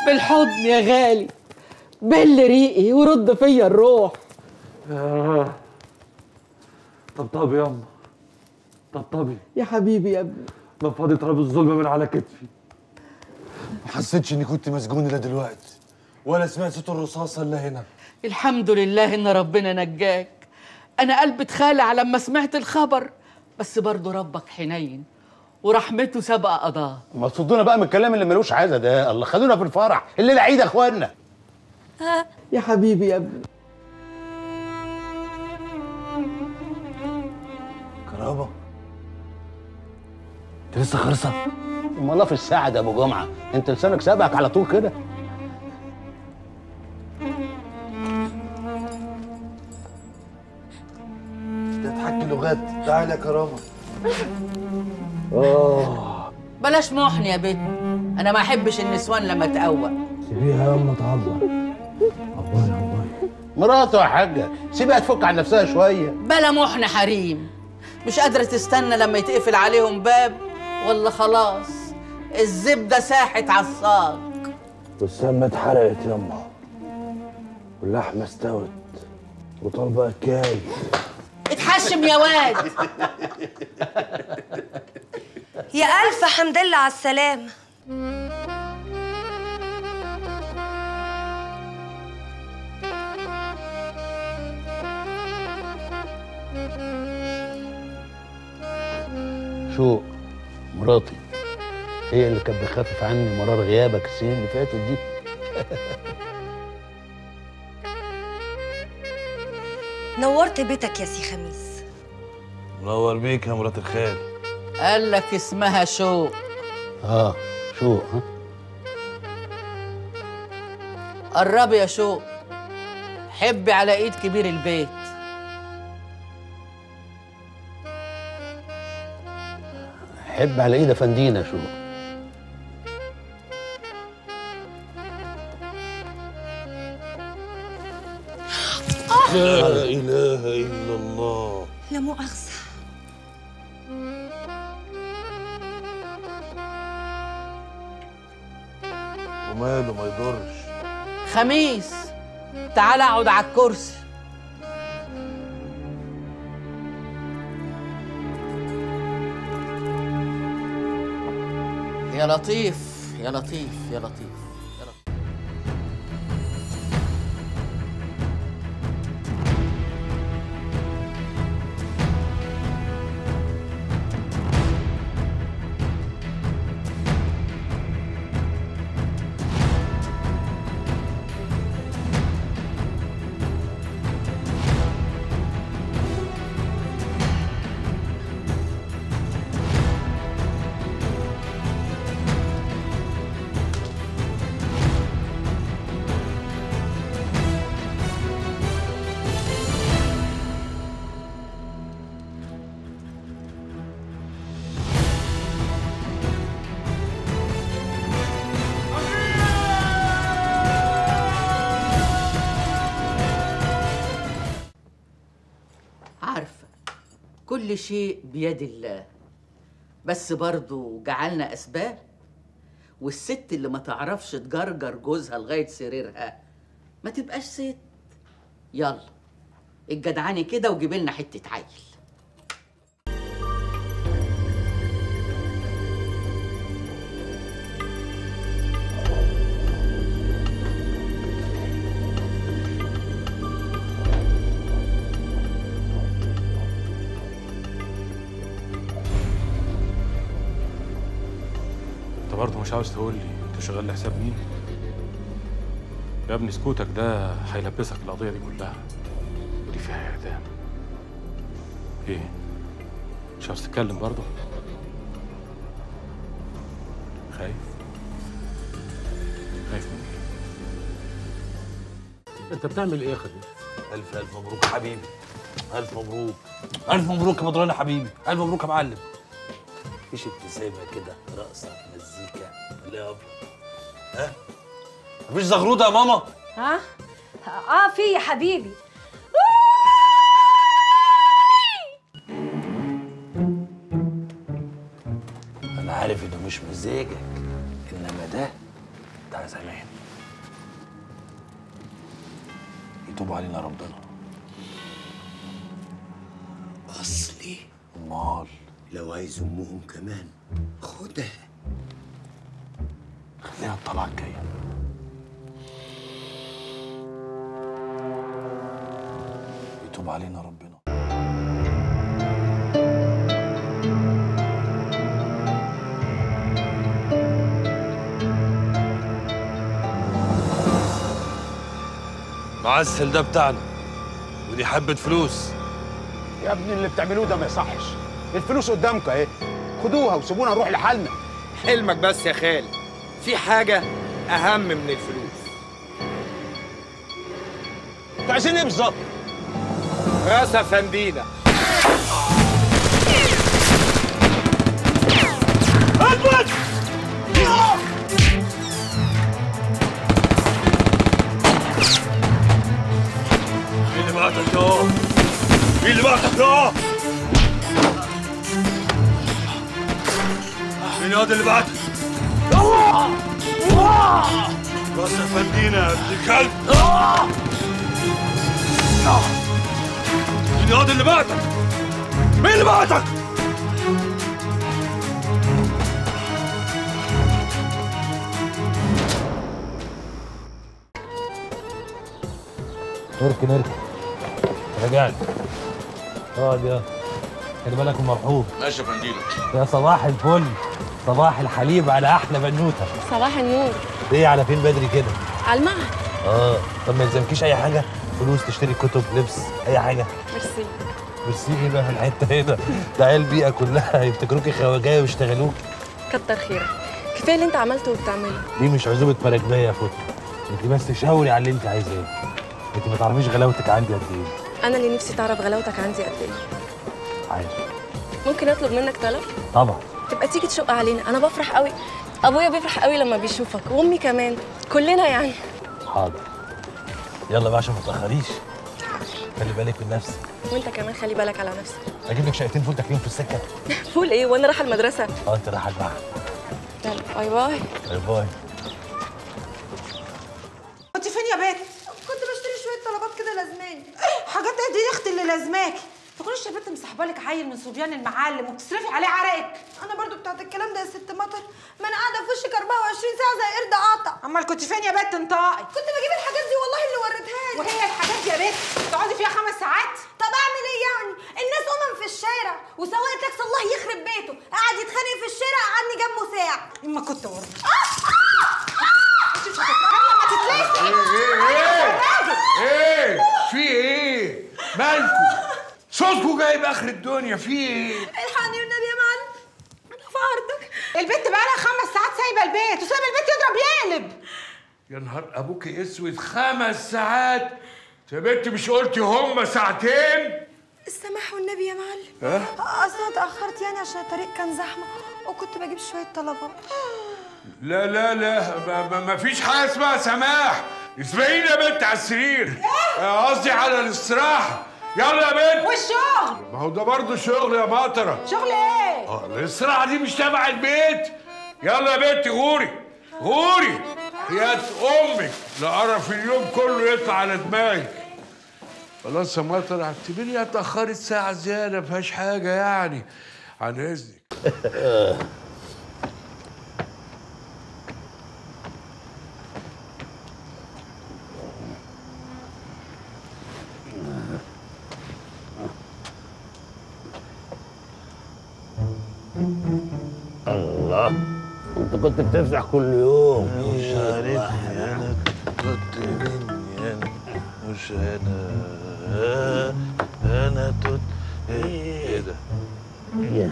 بالحضن يا غالي بل ريقي ورد فيا الروح آه. طبطبي ياما طبطبي يا حبيبي يا ابني ما فاضي تراب الظلم من على كتفي ما حسيتش اني كنت مسجون الا دلوقتي ولا سمعت صوت الرصاصه الا هنا الحمد لله ان ربنا نجاك انا قلبي اتخالع لما سمعت الخبر بس برضه ربك حنين ورحمته سبق قضاه ما تصدونا بقى من الكلام اللي ملوش عايزه ده الله خلونا في الفرح الليله عيد يا اخوانا يا حبيبي يا ابني كرامه انت لسه خرصه امال الله في الساعه ده ابو جمعه انت لسانك سابقك على طول كده ده تحكي لغات تعالى يا كرامه بلاش محن يا بنت انا ما احبش النسوان لما تقوى سيبيها ياما تعبر عباري عباري مراته يا حاجه سيبها تفك عن نفسها شويه بلا محن حريم مش قادرة تستنى لما يتقفل عليهم باب ولا خلاص الزبدة ساحت على الصاج والسمنه اتحرقت ياما واللحمه استوت وطالبه اكل اتحشم يا واد يا ألف حمد لله على السلامة شو مراتي هي اللي كانت بتخفف عني مرار غيابك السنين اللي فاتت دي نورت بيتك يا سي خميس منور بيك يا مرات الخال قال لك اسمها شوق اه شو ها قربي يا شوق حبي على ايد كبير البيت حب على ايد افندينا شو لا اله الا الله لا مؤاخذة وماله ما يضرش خميس تعال اقعد على الكرسي يا لطيف يا لطيف يا لطيف يا لطيف عارفة كل شيء بيد الله بس برضو جعلنا أسباب والست اللي ما تعرفش تجرجر جوزها لغاية سريرها ما تبقاش ست يلا الجدعاني كده وجيب لنا حتة عيل انت برضه مش عاوز تقول لي انت شغال لحساب مين يا ابني سكوتك ده هيلبسك القضيه دي كلها ودي فيها اعدام ايه مش عاوز تتكلم برضه خايف خايف من ايه انت بتعمل ايه يا خديجه الف الف مبروك يا حبيبي الف مبروك الف مبروك يا مدران يا حبيبي الف مبروك يا معلم مفيش ابتسامه كده رقصه مزيكا ولا يا ابيض ها مفيش زغروطه يا ماما ها؟ اه في يا حبيبي انا عارف انه مش مزاجك انما ده بتاع زمان يتوب علينا ربنا اصلي امال لو عايز امهم كمان خدها خليها الطلعه الجايه يتوب علينا ربنا معسل ده بتاعنا ودي حبة فلوس يا ابني اللي بتعملوه ده ما يصحش الفلوس قدامكم اهي خدوها وسيبونا نروح لحالنا حلمك بس يا خالد في حاجة أهم من الفلوس انتوا عايزين ايه بالظبط؟ راس أفندينا مين اللي بعتك يا مين اللي بعتك يا مين هذا اللي بعتك راس فندينا يا ابن الكلب مين هذا اللي بعتك مين اللي بعتك اركن اركن رجعت اقعد يا خلي بالك من مرحوب ماشي يا فندينا يا صباح الفل صباح الحليب على احلى بنوته صباح النور ايه على فين بدري كده على المعهد اه طب ما يلزمكيش اي حاجه فلوس تشتري كتب لبس اي حاجه ميرسي ميرسي ايه بقى الحته هنا ده عيال البيئه كلها يفتكروكي خواجايه ويشتغلوك كتر خيرك كفايه اللي انت عملته وبتعمله دي مش عزومه مراكبيه يا فوت انت بس شاوري على اللي انت عايزاه انت ما تعرفيش غلاوتك عندي قد ايه انا اللي نفسي تعرف غلاوتك عندي قد ايه عايز ممكن اطلب منك طلب طبعا تبقى تيجي تشق علينا انا بفرح قوي ابويا بيفرح قوي لما بيشوفك وامي كمان كلنا يعني حاضر يلا بقى عشان ما تاخريش خلي بالك من نفسك وانت كمان خلي بالك على نفسك اجيب لك شقتين فول تاكليهم في السكه فول ايه وانا رايحه المدرسه اه انت رايحه المعهد يلا باي باي باي باي كنت فين يا بنت؟ كنت بشتري شويه طلبات كده لازماني حاجات ايه دي يا اختي اللي لازماكي؟ تكونيش يا بنت مسحبه لك عيل من صبيان المعلم وبتصرفي عليه عرقك انا برضو بتاعت الكلام ده يا ست مطر ما انا قاعده في وشك 24 ساعه زي قرد قاطع امال كنت فين يا بنت انطقي؟ كنت بجيب الحاجات دي والله اللي وريتها لي وهي الحاجات دي يا بنت تقعدي فيها خمس ساعات؟ طب اعمل ايه يعني الناس امم في الشارع وسواق تاكسي الله يخرب بيته قاعد يتخانق في الشارع قعدني جنبه ساعه اما كنت ورا انت مش هتتكلم لما تتلسعي ايه في ايه مالكوا صوتكوا جايب اخر الدنيا في ايه الحقني والنبي يا معلم انا في عرضك البنت بقالها خمس ساعات سايبه البيت وسايبه البيت يضرب يقلب يا نهار ابوك اسود خمس ساعات يا بنت مش قلتي هم ساعتين السماح والنبي يا معلم اصل انا اتاخرت يعني عشان الطريق كان زحمه وكنت بجيب شويه طلبات لا لا لا ما, ما, ما فيش حاجه اسمها سماح اسمعيني يا بنت على السرير آه، قصدي على الاستراحه يلا يا بنت والشغل ما هو ده برضه شغل يا مطره شغل ايه؟ اه الاستراحه دي مش تبع البيت يلا يا بنتي غوري غوري يا امك لقرف اليوم كله يطلع على دماغك خلاص يا مطر اعتبريها اتاخرت ساعه زياده ما فيهاش حاجه يعني عن اذنك الله انت كنت بتفرح كل يوم مش عارف انا كنت مني انا مش انا انا توت ايه ده يا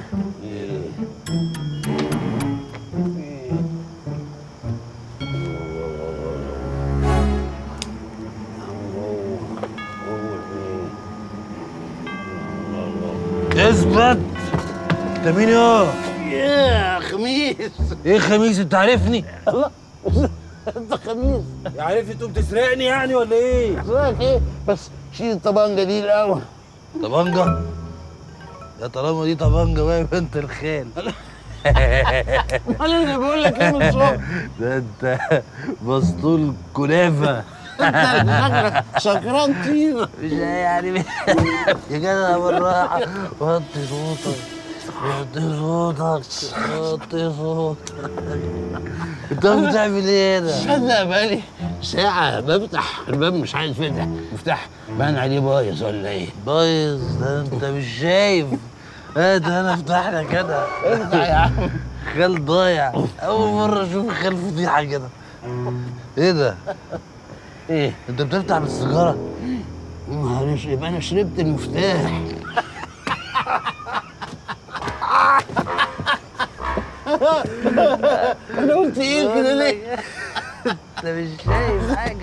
اثبت انت مين يا يا خميس ايه خميس انت عارفني الله انت خميس عارف تقوم تسرقني يعني ولا ايه رايك ايه بس شيل الطبنجه دي الاول طبنجة يا طالما دي طبنجة بقى يا بنت الخال امال انا بقول لك ايه من الصبح ده انت مسطول كنافه انت فاكرك سكران طينه مش يعني يا جدع بالراحه وطي صوتك وطي صوتك وطي صوتك انت بتعمل ايه هنا؟ صدق بقالي ساعة بفتح الباب مش عايز يفتح مفتاح بان عليه بايظ ولا ايه؟ بايظ ده انت مش شايف ايه ده انا افتح لك انا افتح يا عم خال ضايع اول مره اشوف خال فضيحه كده ايه ده؟ ايه؟ انت بتفتح بالسيجاره؟ معلش يبقى انا شربت المفتاح انا قلت ايه كده ليه؟ انت مش شايف حاجه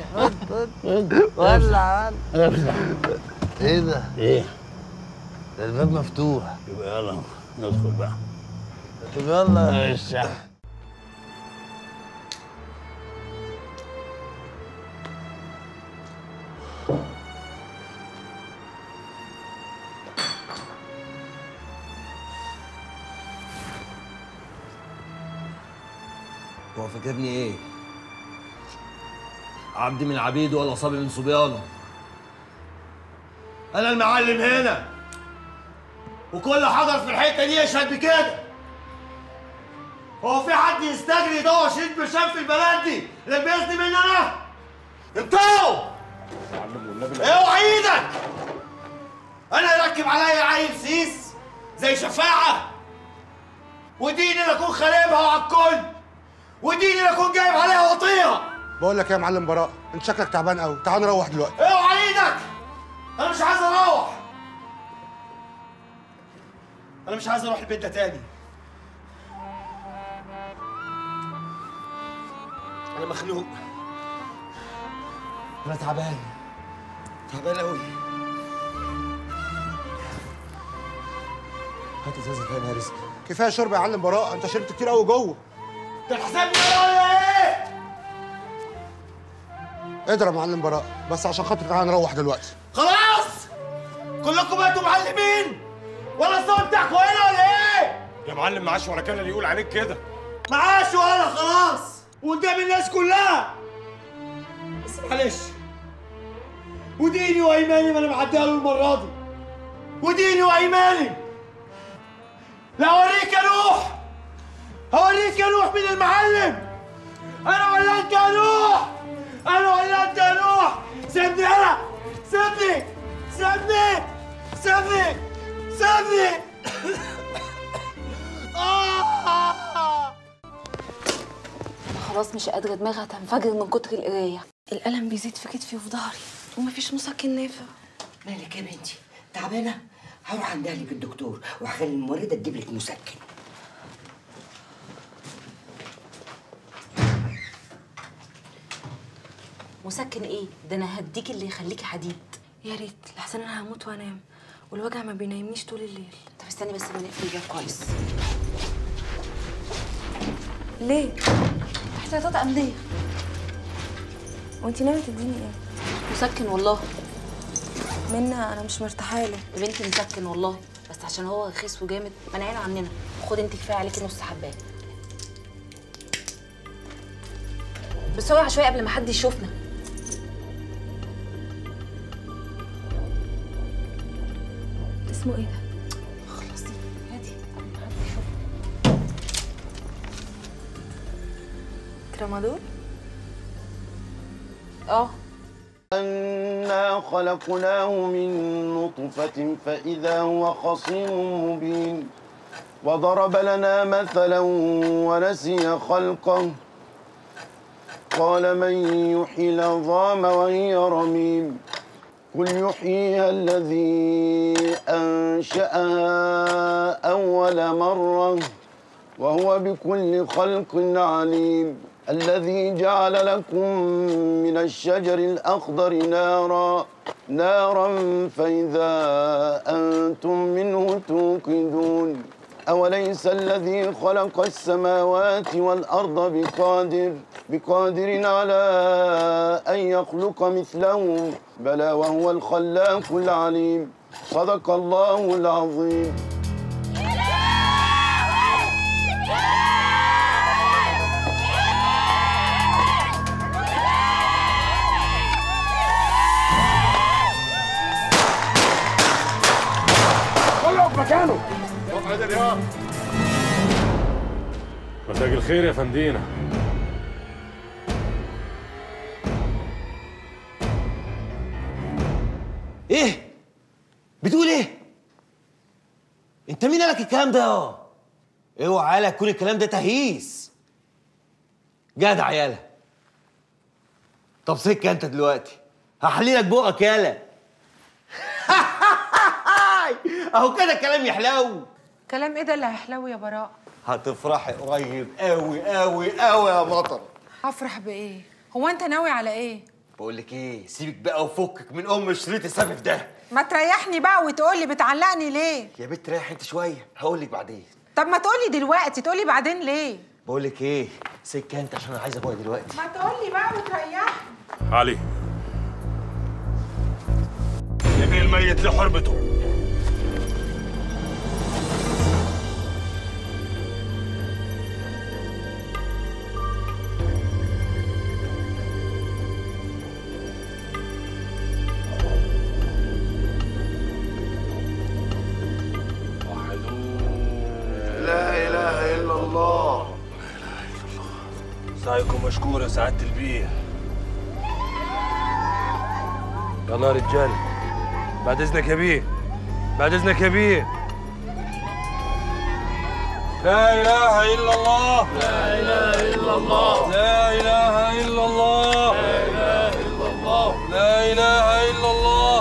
ولع ولع ايه ده؟ ايه؟ ده الباب مفتوح يبقى يلا ندخل بقى طب يلا ماشي هو فاكرني ايه؟ عبد من عبيده ولا صبي من صبيانه انا المعلم هنا وكل حجر في الحته دي يشهد بكده هو في حد يستجري يدور شريط برشام في البلد دي اللي بيزني مني انا؟ انتوا اوعى ايدك انا يركب عليا عيل سيس زي شفاعه وديني اللي اكون خاربها وعلى الكل وديني اللي اكون جايب عليها وطيها بقول لك إيه يا معلم براء انت شكلك تعبان قوي تعال نروح دلوقتي اوعى ايدك انا مش عايز اروح انا مش عايز اروح البيت ده تاني انا مخنوق انا تعبان تعبان قوي هات ازازه تاني يا رزق كفايه شرب يا معلم براء انت شربت كتير قوي جوه تحسبني ولا ايه اضرب يا معلم براء بس عشان خاطر تعال نروح دلوقتي خلاص كلكم بقيتوا معلمين ولا الصوت بتاعكم هنا ولا ايه يا معلم معاش ولا كان اللي يقول عليك كده معاش ولا خلاص وقدام الناس كلها بس معلش وديني وايماني ما انا معديها له المره دي وديني وايماني لا اوريك يا نوح هوريك يا نوح مين المعلم انا ولا انت يا نوح انا ولا انت يا نوح سيبني انا سيبني سيبني سيبني سيبني آه خلاص مش قادرة دماغي هتنفجر من كتر القراية الألم بيزيد في كتفي وفي ظهري ومفيش مسكن نافع مالك يا بنتي تعبانه هروح عند لك الدكتور وهخلي الممرضه تجيب لك مسكن مسكن ايه؟ ده انا هديك اللي يخليكي حديد يا ريت لحسن انا هموت وانام والوجع ما بينامنيش طول الليل طب استني بس ما نقفل الباب كويس ليه؟ احتياطات أمنية وانتي ناوية تديني ايه؟ مسكن والله منا انا مش مرتاحه له يا بنتي مسكن والله بس عشان هو رخيص وجامد منعينه عننا خد انت كفايه عليكي نص حبايه بس اوعى شويه قبل ما حد يشوفنا اسمه ايه ده؟ خلصي هاتي قبل ما حد يشوفنا ترامادول؟ اه أنا خلقناه من نطفة فإذا هو خصيم مبين وضرب لنا مثلا ونسي خلقه قال من يحيي العظام وهي رميم قل يحييها الذي أنشأها أول مرة وهو بكل خلق عليم الذي جعل لكم من الشجر الأخضر نارا نارا فإذا أنتم منه توقدون أوليس الذي خلق السماوات والأرض بقادر بقادر على أن يخلق مثلهم بلى وهو الخلاق العليم صدق الله العظيم يا مساء الخير يا فندينا ايه بتقول ايه انت مين قالك الكلام ده اه اوعى لا يكون الكلام ده تهييس جدع يالا طب سكه انت دلوقتي هحليلك بقك يالا اهو كده الكلام يحلو كلام ايه ده اللي هيحلو يا براء هتفرحي قريب قوي قوي قوي يا مطر هفرح بايه هو انت ناوي على ايه بقول لك ايه سيبك بقى وفكك من ام شريط السبب ده ما تريحني بقى وتقولي بتعلقني ليه يا بنت ريح انت شويه هقول لك بعدين طب ما تقولي دلوقتي تقولي بعدين ليه بقول لك ايه سكه انت عشان انا عايز ابويا دلوقتي ما تقولي بقى وتريحني علي يبي الميت لحرمته لا اله الا الله سعيكم مشكور يا سعادة البيه يلا يا رجال بعد اذنك يا بيه بعد اذنك يا بيه لا اله الا الله لا اله الا الله لا اله الا الله لا اله الا الله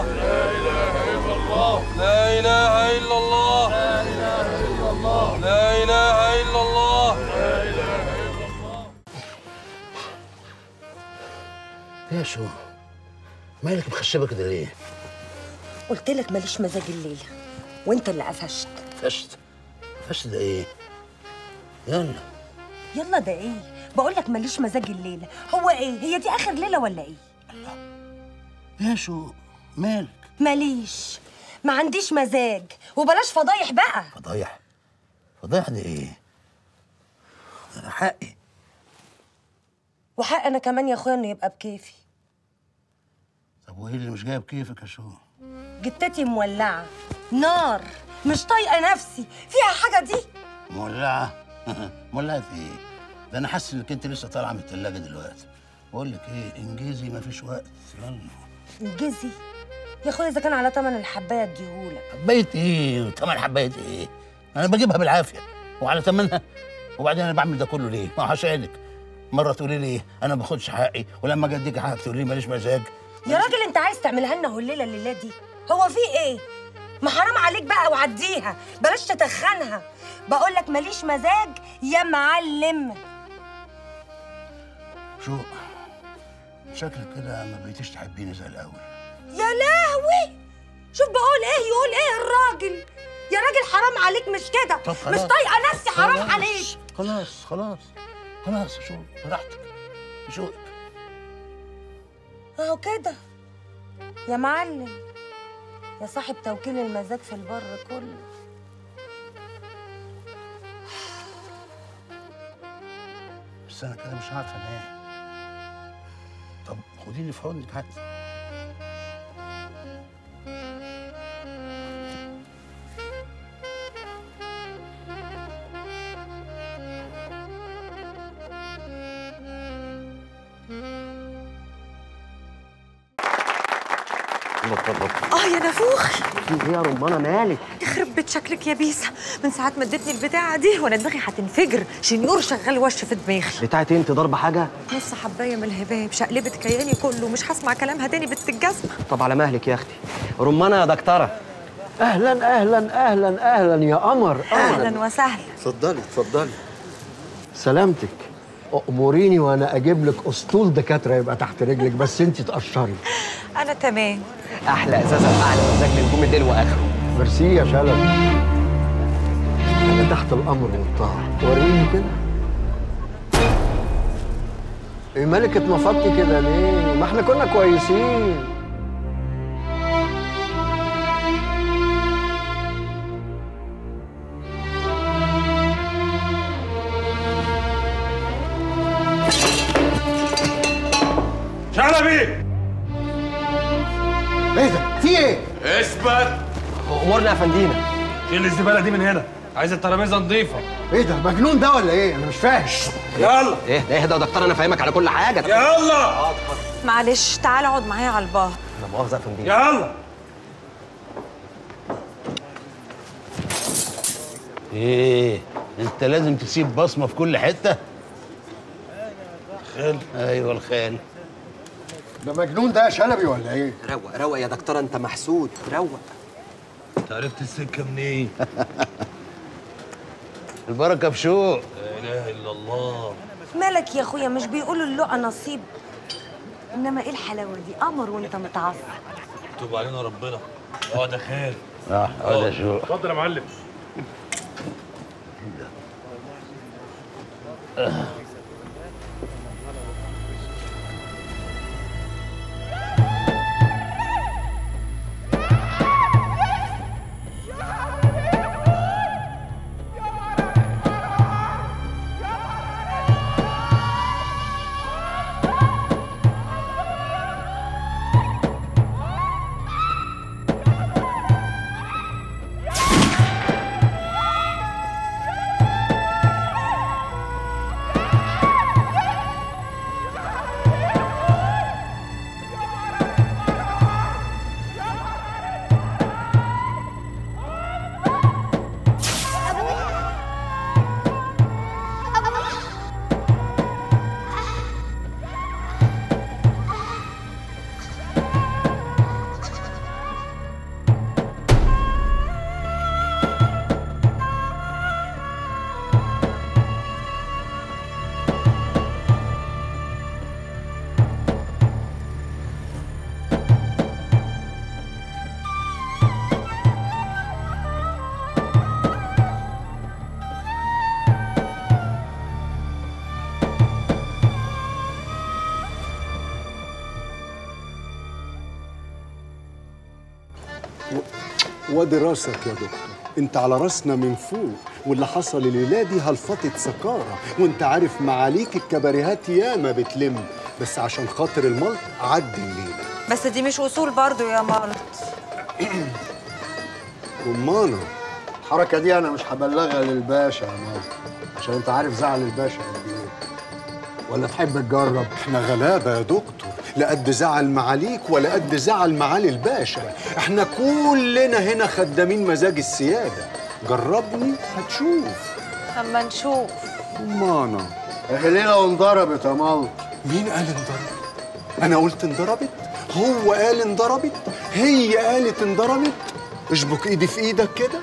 لا اله الا الله لا اله الا الله لا اله الا الله لا اله الا الله يا شو مالك مخشبه كده ليه؟ قلت لك ماليش مزاج الليله وانت اللي قفشت فشت فشت ده ايه؟ يلا يلا ده ايه بقول لك ماليش مزاج الليله هو ايه هي دي اخر ليله ولا ايه يا شو مالك ماليش ما عنديش مزاج وبلاش فضايح بقى فضايح فضايح دي ايه؟ ده حقي وحق انا كمان يا اخويا انه يبقى بكيفي طب وايه اللي مش جايب كيفك يا شو؟ جتتي مولعه نار مش طايقه نفسي فيها حاجه دي مولعه مولعه ايه؟ ده انا حاسس انك انت لسه طالعه من الثلاجه دلوقتي بقول لك ايه انجزي مفيش وقت يلا الجزي يا اخويا اذا كان على تمن الحبايه اديهولك حبايه ايه؟ تمن حبايه ايه؟ انا بجيبها بالعافيه وعلى تمنها وبعدين انا بعمل ده كله ليه؟ ما هو عشانك مره تقولي لي انا ما باخدش حقي ولما اجي اديك حقك تقولي لي ماليش مزاج يا راجل انت عايز تعملها لنا هليله الليله دي هو في ايه ما حرام عليك بقى وعديها بلاش تتخنها بقول لك ماليش مزاج يا معلم شو شكلك كده ما بقيتيش تحبيني زي الاول يا لهوي شوف بقول ايه يقول ايه الراجل يا راجل حرام عليك مش كده طب مش خلاص. طايقه نفسي حرام خلاص. عليك خلاص خلاص خلاص شو براحتك شو اهو كده يا معلم يا صاحب توكيل المزاج في البر كله بس انا كده مش عارف انام طب خديني في حضنك حتى اه يا نافوخ ايه يا رمانه مالك يخرب بيت شكلك يا بيسا من ساعة ما اديتني البتاعة دي وانا دماغي هتنفجر شنيور شغال وش في دماغي بتاعت انت ضربه حاجه نص حبايه من الهباب شقلبت كياني كله مش هسمع كلامها تاني بنت الجزمة طب على مهلك يا اختي رمانه يا دكتوره اهلا اهلا اهلا اهلا يا قمر اهلا وسهلا اتفضلي اتفضلي سلامتك اموريني وانا اجيب لك اسطول دكاتره يبقى تحت رجلك بس انت تقشري انا تمام احلى ازازه اعلى مزاج لنجوم الليل واخره ميرسي يا شلبي انا تحت الامر والطاعه وريني كده ايه مالك اتنفضتي كده ليه ما احنا كنا كويسين شلبي ايه ده؟ في ايه؟ اثبت امورنا يا فندينا شيل الزباله دي من هنا عايز الترابيزه نظيفه ايه ده مجنون ده ولا ايه انا مش فاهم يلا ايه ده اهدى يا دكتور انا فاهمك على كل حاجه يلا معلش تعال اقعد معايا على البار انا مؤاخذه يا فندم يلا ايه انت لازم تسيب بصمه في كل حته خال ايوه الخال ده مجنون ده يا شلبي ولا ايه روق روق يا دكتور انت محسود روق انت عرفت السكه منين؟ البركه في شوق لا اله الا الله مالك يا اخويا مش بيقولوا اللقا نصيب انما ايه الحلاوه دي قمر وانت متعصب يتوب علينا ربنا اه ده خير اه اه ده شوق اتفضل يا معلم وادي راسك يا دكتور انت على راسنا من فوق واللي حصل الليله دي هلفطه سكاره وانت عارف معاليك الكباريهات ياما بتلم بس عشان خاطر الملط عدي الليله بس دي مش اصول برضو يا مالط رمانه الحركه دي انا مش هبلغها للباشا يا مالط عشان انت عارف زعل الباشا قد ايه ولا تحب تجرب احنا غلابه يا دكتور لا قد زعل معاليك ولا قد زعل معالي الباشا احنا كلنا هنا خدامين مزاج السياده جربني هتشوف اما نشوف رمانه الليله وانضربت يا مالط مين قال انضربت انا قلت انضربت هو قال انضربت هي قالت انضربت اشبك ايدي في ايدك كده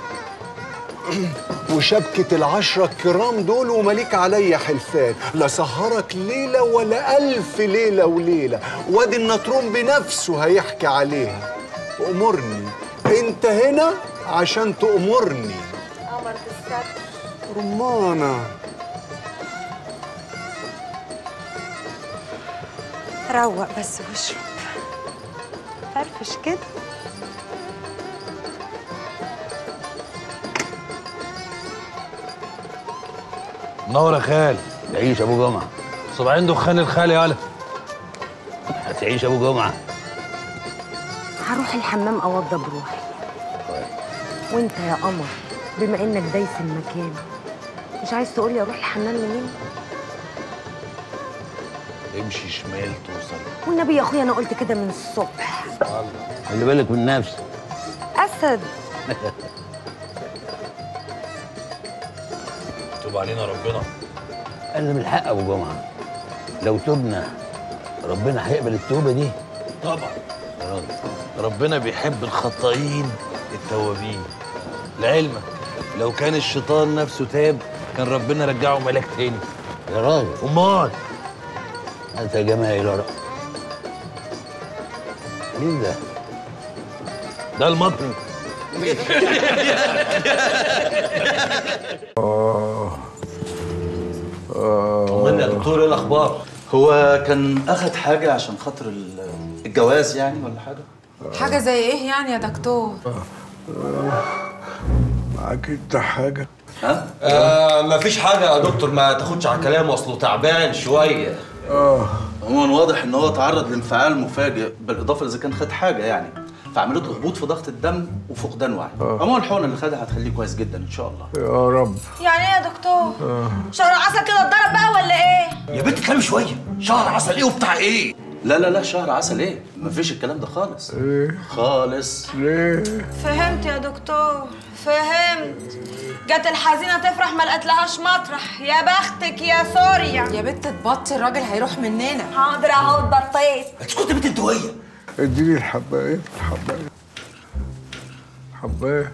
وشبكة العشرة الكرام دول ومليك عليا حلفان لا سهرك ليلة ولا ألف ليلة وليلة وادي النطرون بنفسه هيحكي عليها أمرني أنت هنا عشان تأمرني قمر بالستر رمانة روق بس واشرب فرفش كده منور يا خال تعيش ابو جمعه صباعين دخان الخال يالا هتعيش ابو جمعه هروح الحمام اوضب روحي وانت يا قمر بما انك دايس المكان مش عايز تقولي اروح الحمام منين امشي شمال توصل والنبي يا اخويا انا قلت كده من الصبح خلي بالك من نفسك اسد يتوب علينا ربنا انا بالحق ابو جمعه لو تبنا ربنا هيقبل التوبه دي طبعا يا راجل ربنا بيحب الخطائين التوابين لعلمك لو كان الشيطان نفسه تاب كان ربنا رجعه ملاك تاني يا راجل امال انت جمايل ورا مين ده؟ ده المطري طمني يا دكتور ايه الاخبار؟ هو كان اخد حاجه عشان خاطر ال- الجواز يعني ولا حاجه؟ حاجه زي ايه يعني يا دكتور معاك انت حاجه ها؟ آه مفيش حاجه يا دكتور ما تاخدش على كلامه اصله تعبان شويه اه عموما واضح ان هو تعرض لانفعال مفاجئ بالاضافه اذا كان خد حاجه يعني فعملت له هبوط في ضغط الدم وفقدان وعي عموما الحقنه اللي خدها هتخليه كويس جدا ان شاء الله يا رب يعني ايه يا دكتور شهر عسل كده اتضرب بقى ولا ايه يا بنت كلام شويه شهر عسل ايه وبتاع ايه لا لا لا شهر عسل ايه مفيش الكلام ده خالص ايه خالص ليه فهمت يا دكتور فهمت جت الحزينه تفرح ما لقتلهاش مطرح يا بختك يا سوريا يا بنت تبطي الراجل هيروح مننا حاضر اهو اتبطيت اسكتي يا بنت انتويه اديني الحبايه الحبايه حبايه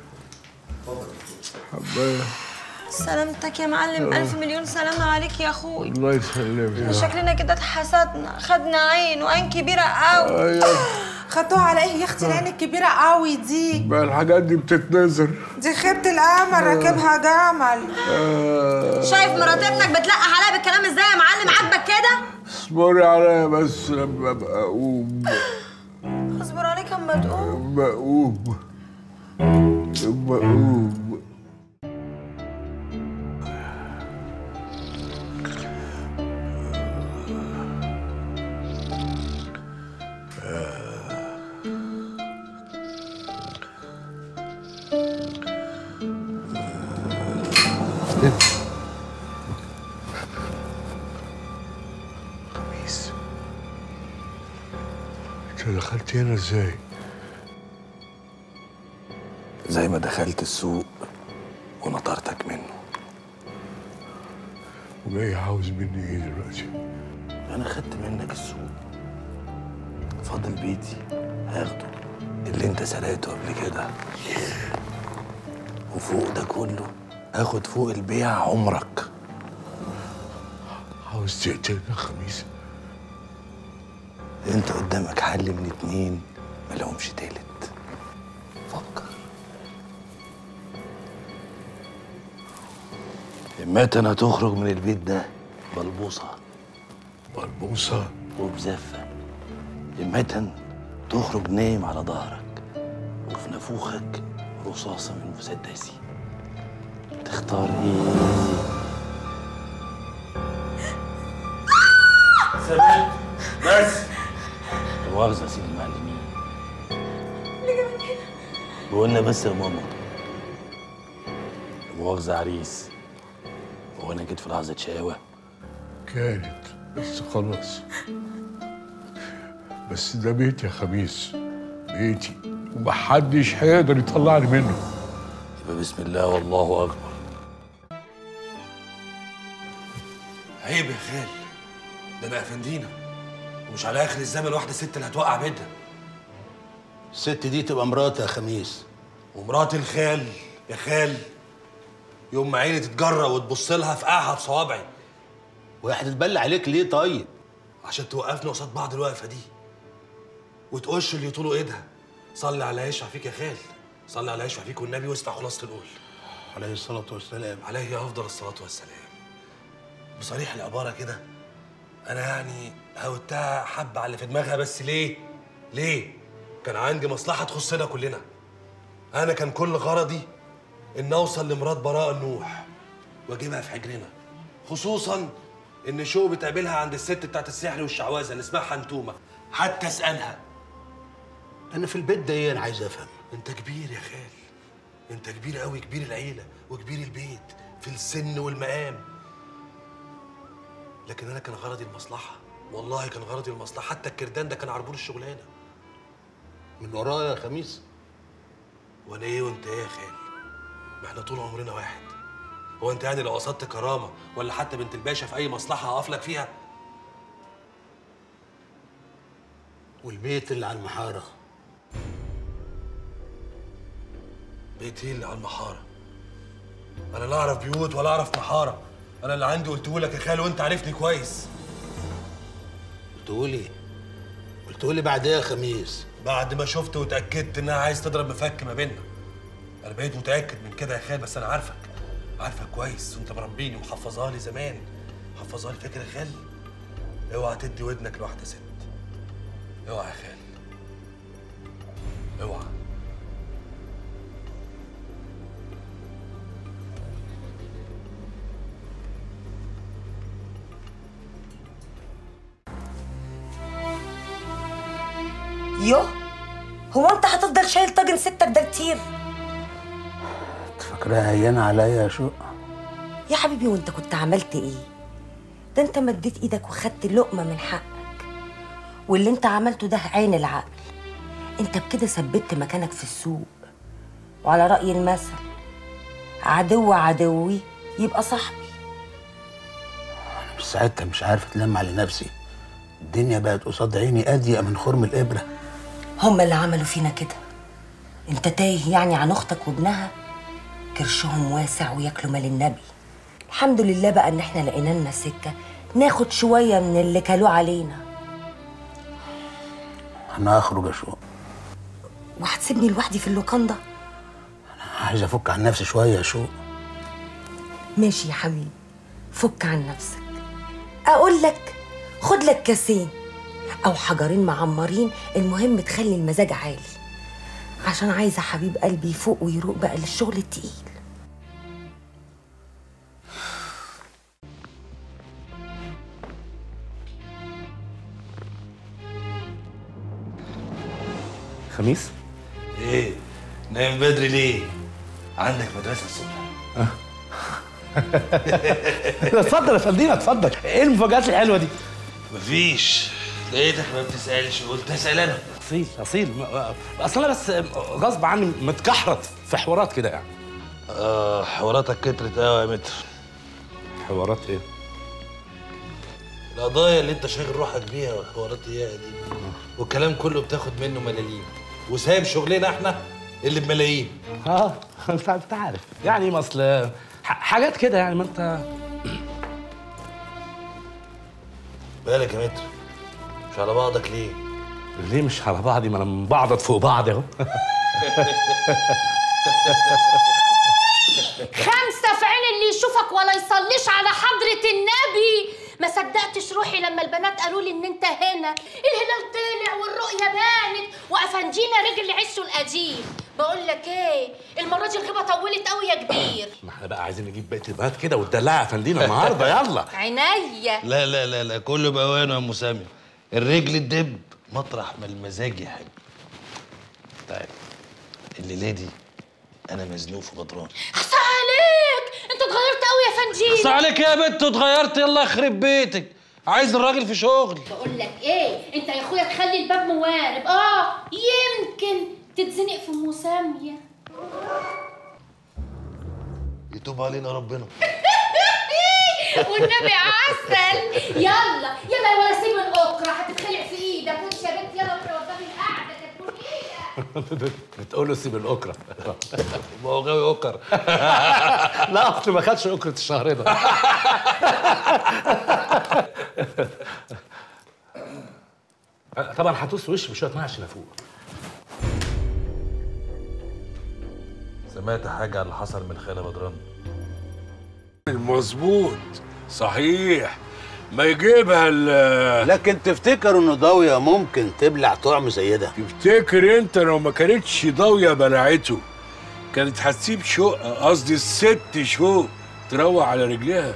حبايه سلامتك يا معلم الف مليون سلامه عليك يا اخوي الله يسلمك شكلنا كده اتحسدنا خدنا عين وعين كبيره قوي ايوه خدوها على ايه يا اختي العين الكبيره قوي دي بقى الحاجات دي بتتنظر دي خيبه القمر راكبها جمل آه. شايف مرات ابنك بتلقح عليا بالكلام ازاي يا معلم عاجبك كده اصبري عليا بس لما ابقى اقوم اصبر عليك اما تقوم لما اقوم لما اقوم خميس انت دخلت هنا ازاي؟ زي ما دخلت السوق ونطرتك منه وجاي عاوز مني ايه دلوقتي؟ انا خدت منك السوق فاضل بيتي هاخده اللي انت سرقته قبل كده وفوق ده كله هاخد فوق البيع عمرك عاوز تقتلنا يا خميس انت قدامك حل من اتنين ملهمش تالت فكر اما انا هتخرج من البيت ده بلبوصه بلبوصه وبزفه اما تخرج نايم على ظهرك وفي نافوخك رصاصه من مسدسي تختار ايه ثابت بس لا مؤاخذة يا سيدي المعلمين بقولنا بس يا ماما لا مؤاخذة عريس هو أنا جيت في لحظة شقاوة كانت بس خلاص بس ده بيتي يا خميس بيتي ومحدش هيقدر يطلعني منه يبقى بسم الله والله أكبر عيب يا خال ده بقى فندينا ومش على اخر الزمن واحده ست اللي هتوقع بيتنا الست دي تبقى مراتي يا خميس ومرات الخال يا خال يوم ما عيني تتجرى وتبص لها في قاعها بصوابعي وهي هتتبلى عليك ليه طيب؟ عشان توقفنا قصاد بعض الوقفه دي وتقش اللي يطولوا ايدها صلي على يشفع فيك يا خال صلي على يشفع فيك والنبي واسمع خلاصه القول عليه الصلاة والسلام عليه افضل الصلاه والسلام بصريح العباره كده انا يعني هوتها حبه على اللي في دماغها بس ليه ليه كان عندي مصلحه تخصنا كلنا انا كان كل غرضي ان اوصل لمرات براء النوح واجيبها في حجرنا خصوصا ان شو بتقابلها عند الست بتاعت السحر والشعوذه اللي اسمها حنتومه حتى اسالها أنا في البيت ده إيه أنا عايز أفهم انت كبير يا خال انت كبير قوي كبير العيله وكبير البيت في السن والمقام لكن انا كان غرضي المصلحه والله كان غرضي المصلحه حتى الكردان ده كان عربون الشغلانه من ورايا يا خميس وانا ايه وانت ايه يا خال ما احنا طول عمرنا واحد هو انت يعني لو قصدت كرامه ولا حتى بنت الباشا في اي مصلحه هقف لك فيها والبيت اللي على المحارة بيت ايه اللي على المحاره انا لا اعرف بيوت ولا اعرف محاره انا اللي عندي قلته لك يا خال وانت عارفني كويس قلتولي قلتولي بعد إيه يا خميس بعد ما شفت واتاكدت انها عايز تضرب مفك ما بيننا انا بقيت متاكد من كده يا خال بس انا عارفك عارفك كويس وانت مربيني ومحفظها لي زمان محفظها لي فاكر يا خال اوعى تدي ودنك لواحده ست اوعى يا خال اوعى يوه هو انت هتفضل شايل طاجن ستك ده كتير فاكراها هينة عليا يا شوق يا حبيبي وانت كنت عملت ايه ده انت مديت ايدك وخدت لقمه من حقك واللي انت عملته ده عين العقل انت بكده ثبت مكانك في السوق وعلى راي المثل عدو عدوي يبقى صاحبي بس ساعتها مش عارف اتلم على نفسي الدنيا بقت قصاد عيني اضيق من خرم الابره هما اللي عملوا فينا كده انت تايه يعني عن اختك وابنها كرشهم واسع وياكلوا مال النبي الحمد لله بقى ان احنا لقينا لنا سكه ناخد شويه من اللي كلوه علينا انا هخرج يا شوق وهتسيبني لوحدي في اللوكان ده عايز افك عن نفسي شويه يا شوق ماشي يا حبيبي فك عن نفسك اقول لك خد لك كاسين او حجرين معمرين المهم تخلي المزاج عالي عشان عايزه حبيب قلبي يفوق ويروق بقى للشغل التقيل خميس ايه نايم بدري ليه عندك مدرسه الصبح اتفضل يا فندينا اتفضل ايه المفاجآت الحلوه دي مفيش لقيتك ما بتسالش قلت اسال انا اصيل اصيل م- اصل انا بس غصب عني متكحرت في حوارات كده يعني اه حواراتك كترت قوي يا متر حوارات ايه القضايا اللي انت شاغل روحك بيها والحوارات اياها دي والكلام كله بتاخد منه ملاليم وسايب شغلنا احنا اللي بملايين اه انت انت عارف يعني ما اصل ح- حاجات كده يعني ما انت بالك يا متر مش على بعضك ليه ليه مش على بعضي ما انا مبعضت فوق بعض اهو خمسة في عين اللي يشوفك ولا يصليش على حضرة النبي ما صدقتش روحي لما البنات قالوا لي ان انت هنا الهلال طلع والرؤية بانت وافنجينا رجل عشه القديم بقول لك ايه المرة دي الغيبة طولت قوي يا كبير ما احنا بقى عايزين نجيب بقيه البنات كده وتدلعها يا فندينا النهارده يلا عينيا لا لا لا لا كله بأوانه يا ام سامي الرجل الدب مطرح ما المزاج يحب طيب الليله دي انا مزنوق في بدران اخصى عليك انت اتغيرت قوي يا فنجينا بس عليك يا بنت اتغيرت يلا يخرب بيتك عايز الراجل في شغل بقول لك ايه انت يا اخويا تخلي الباب موارب اه يمكن تتزنق في مسامية يتوب علينا ربنا والنبي عسل يلا يلا يا ولا سيب الاكره هتتخلع في ايدك وانت يا بنت يلا روحي وضبي القعده كانت بتقول ايه بتقول له سيب الاكره ما هو غاوي اوكر لا اصل ما خدش اكره الشهر ده طبعا هتوس وش بشويه ميه عشان افوق سمعت حاجه عن اللي حصل من خالة بدران المظبوط صحيح ما يجيبها ال لكن تفتكر ان ضاويه ممكن تبلع طعم زي ده تفتكر انت لو ما كانتش ضاويه بلعته كانت هتسيب شقه قصدي الست شوق تروح على رجليها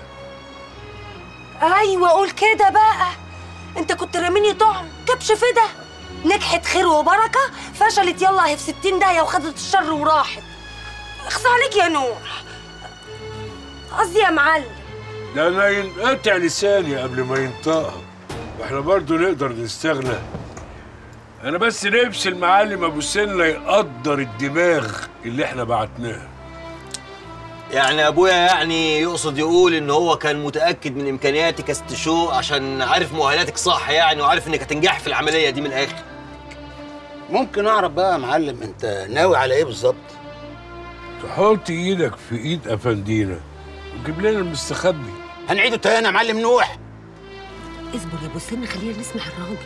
ايوه قول كده بقى انت كنت راميني طعم كبش فدا نجحت خير وبركه فشلت يلا هي في 60 داهيه وخدت الشر وراحت اخصى عليك يا نور قصدي يا معلم ده انا ينقطع لساني قبل ما ينطقها واحنا برضو نقدر نستغنى انا بس نفسي المعلم ابو سنه يقدر الدماغ اللي احنا بعتناها يعني ابويا يعني يقصد يقول ان هو كان متاكد من امكانياتك يا ست شو عشان عارف مؤهلاتك صح يعني وعارف انك هتنجح في العمليه دي من الاخر ممكن اعرف بقى يا معلم انت ناوي على ايه بالظبط تحط ايدك في ايد افندينا وجيب لنا المستخبي هنعيده تاني يا معلم نوح اصبر يا ابو سن خلينا نسمع الراجل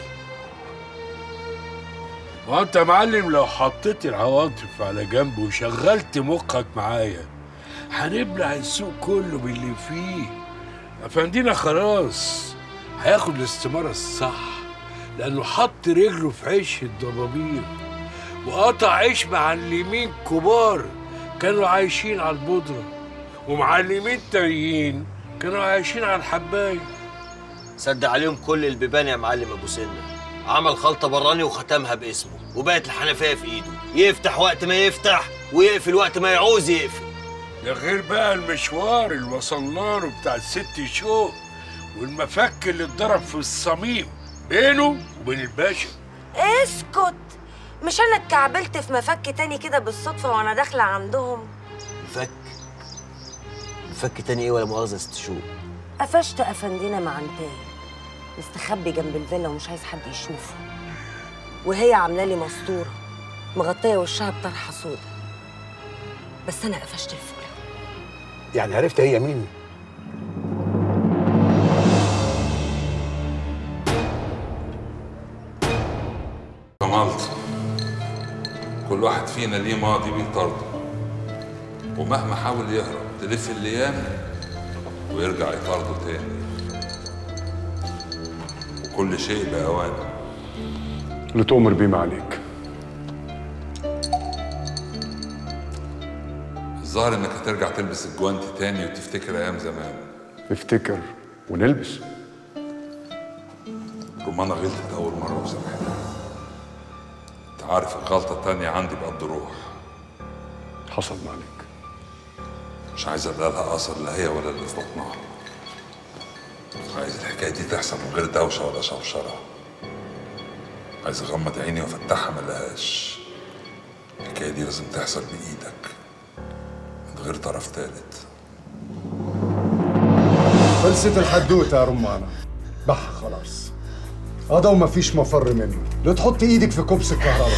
وانت يا معلم لو حطيت العواطف على جنب وشغلت مخك معايا هنبلع السوق كله باللي فيه افندينا خلاص هياخد الاستمارة الصح لانه حط رجله في عيش الضبابير وقطع عيش معلمين كبار كانوا عايشين على البودرة ومعلمين تانيين كانوا عايشين على الحباية سد عليهم كل البيبان يا معلم ابو سنه عمل خلطه براني وختمها باسمه وبقت الحنفيه في ايده يفتح وقت ما يفتح ويقفل وقت ما يعوز يقفل ده غير بقى المشوار اللي وصلنا له بتاع الست شهور والمفك اللي اتضرب في الصميم بينه وبين الباشا اسكت مش انا اتكعبلت في مفك تاني كده بالصدفه وانا داخله عندهم فك فك تاني ايه ولا مؤاخذه ست شهور قفشت افندينا مع انتاي مستخبي جنب الفيلا ومش عايز حد يشوفه وهي عامله لي مستوره مغطيه وشها بطرحه سودا بس انا قفشت الفوله يعني عرفت هي مين كمالت كل واحد فينا ليه ماضي بيطارده ومهما حاول يهرب تلف الايام ويرجع يطارده تاني وكل شيء بأوانه اللي تؤمر بيه ما عليك الظاهر انك هترجع تلبس الجوانتي تاني وتفتكر ايام زمان نفتكر ونلبس رمانة غلطت أول مرة وسامحتها أنت عارف الغلطة التانية عندي بقد روح حصل ما عليك مش عايز أبقى لها أثر لا هي ولا اللي في بطنها عايز الحكاية دي تحصل من غير دوشة ولا شوشرة عايز أغمض عيني وأفتحها ملهاش الحكاية دي لازم تحصل بإيدك من غير طرف تالت خلصت الحدوته يا رمانه بح خلاص هذا وما فيش مفر منه لا تحط ايدك في كوبس الكهرباء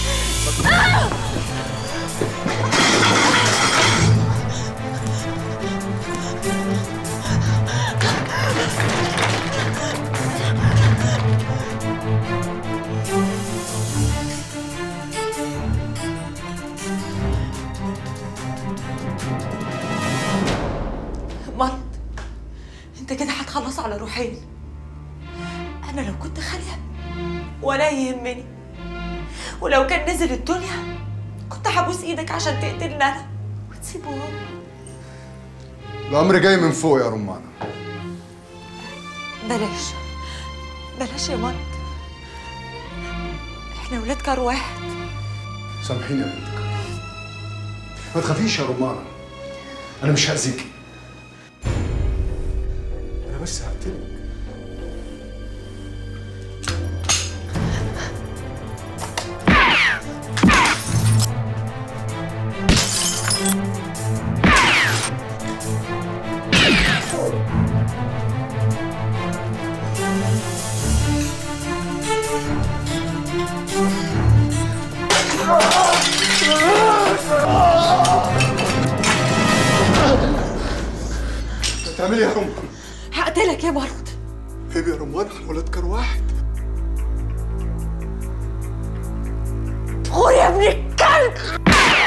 مرض انت كده هتخلص على روحين انا لو كنت خاليه ولا يهمني ولو كان نزل الدنيا كنت هبوس ايدك عشان تقتلني انا وتسيبه هو الامر جاي من فوق يا رمانه بلاش بلاش يا مرض احنا ولاد كار واحد سامحيني يا بنتك ما تخافيش يا رمانه انا مش هاذيكي انا بس هقتلك بتعملي إيه يا رمانه هقتلك يا مرض عيب يا رمانه احنا ولاد كار واحد غور يا ابن الكلب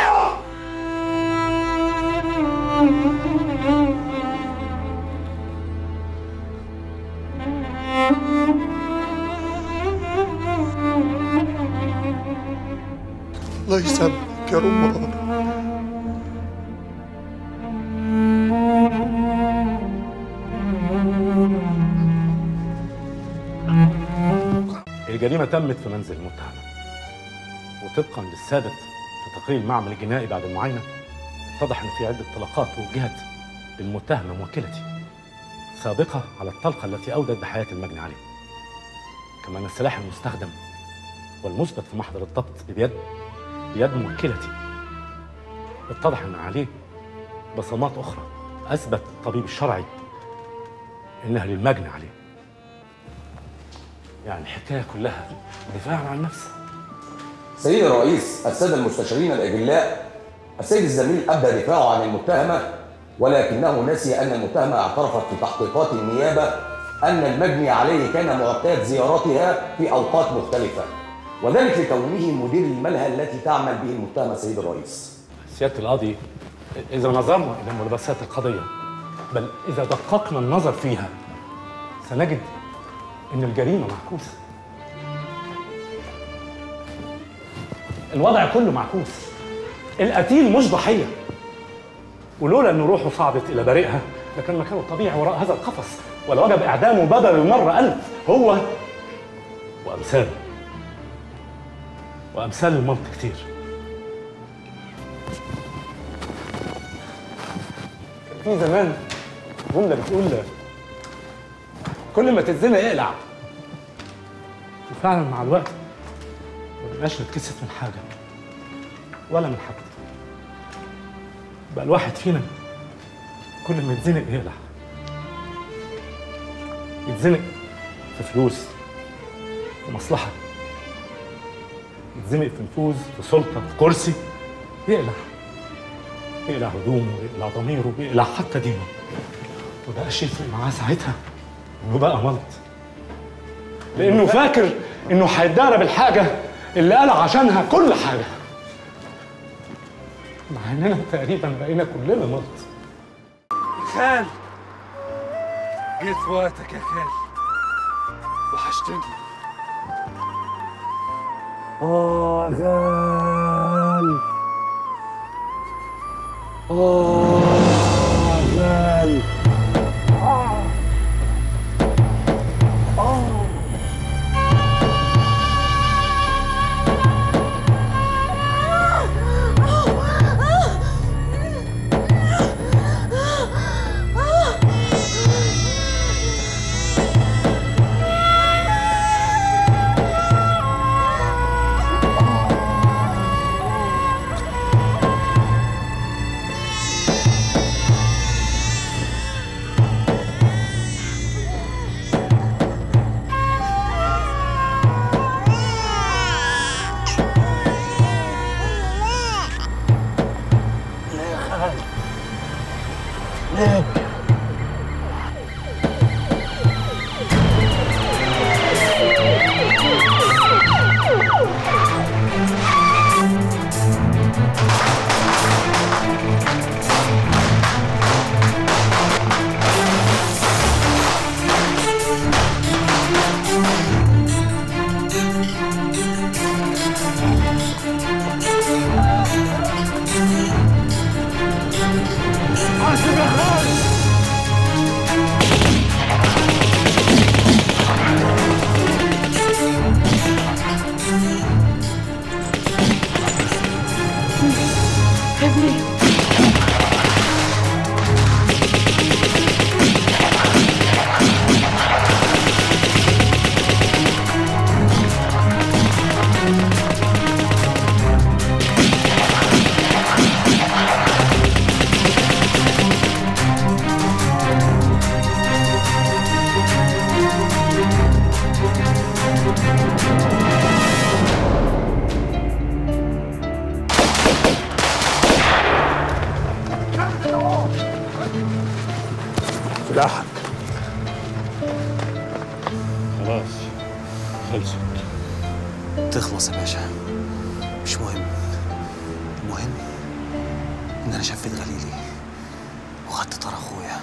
الله يسامحك يا رمانه الجريمة تمت في منزل المتهم وطبقا للثابت في تقرير المعمل الجنائي بعد المعاينة اتضح ان في عدة طلقات وجهت للمتهمة موكلتي سابقة على الطلقة التي أودت بحياة المجني عليه كما أن السلاح المستخدم والمثبت في محضر الضبط بيد بيد موكلتي اتضح ان عليه بصمات أخرى أثبت الطبيب الشرعي إنها للمجني عليه يعني الحكاية كلها دفاعا عن نفسه سيدي الرئيس السادة المستشارين الأجلاء السيد الزميل أبدى دفاعه عن المتهمة ولكنه نسي أن المتهمة اعترفت في تحقيقات النيابة أن المجني عليه كان معتاد زيارتها في أوقات مختلفة وذلك لكونه مدير الملهى التي تعمل به المتهمة سيد الرئيس سيادة القاضي إذا نظرنا إلى ملابسات القضية بل إذا دققنا النظر فيها سنجد إن الجريمة معكوسة الوضع كله معكوس القتيل مش ضحية ولولا إن روحه صعدت إلى بريئها لكان مكانه الطبيعي وراء هذا القفص ولوجب إعدامه بدل المرة ألف هو وامثاله وامثال المنطق كتير كان في زمان جمله بتقول كل ما تتزنق اقلع وفعلا مع الوقت ما بقناش نتكسف من حاجه ولا من حد بقى الواحد فينا كل ما يتزنق يقلع يتزنق في فلوس في مصلحة يتزنق في نفوذ في سلطة في كرسي يقلع يقلع هدومه يقلع ضميره يقلع حتى دينه وبقاش يفرق معاه ساعتها انه بقى ملط لانه فاكر انه هيتدارى بالحاجة اللي قلع عشانها كل حاجة مع اننا تقريبا بقينا كلنا ملط خال جيت في وقتك يا خال وحشتني اه يا خال اه يا خال حاسب يا خال ابني سلاحك خلاص خلصت تخلص يا باشا مش مهم المهم ان انا شفت غليلي وخدت طار اخويا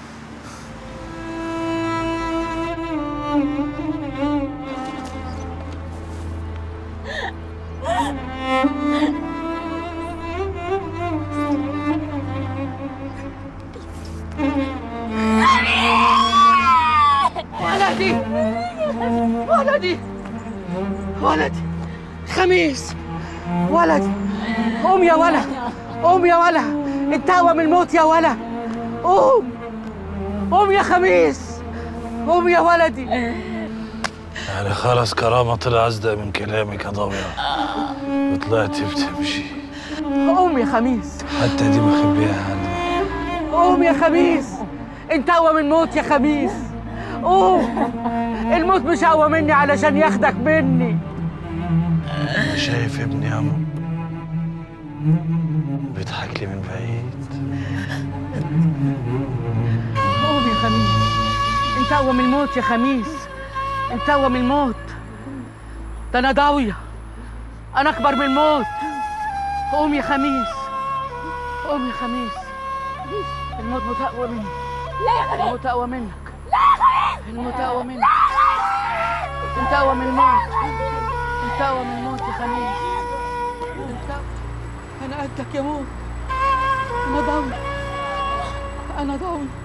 ولدي ولدي ولدي خميس ولدي قوم يا ولد قوم يا ولد انتهى من الموت يا ولد قوم قوم يا خميس قوم يا ولدي يعني خلاص كرامة طلع أصدق من كلامك يا ضوية وطلعت بتمشي قوم يا خميس حتى دي مخبيها عني قوم يا خميس انت اقوى من موت يا خميس قوم الموت مش اقوى مني علشان ياخدك مني أنا شايف ابني يا عمو بيضحك لي من بعيد قوم يا خميس انت اقوى من الموت يا خميس انت اقوى من الموت ده انا ضاوية انا اكبر من الموت قوم يا خميس قوم يا خميس الموت متقوى مني لا يا خميس الموت اقوى منك لا يا خميس الموت اقوى منك انت اقوى من الموت انت اقوى من الموت يا خميس انت انا قدك يا موت انا ضاوي انا ضاوي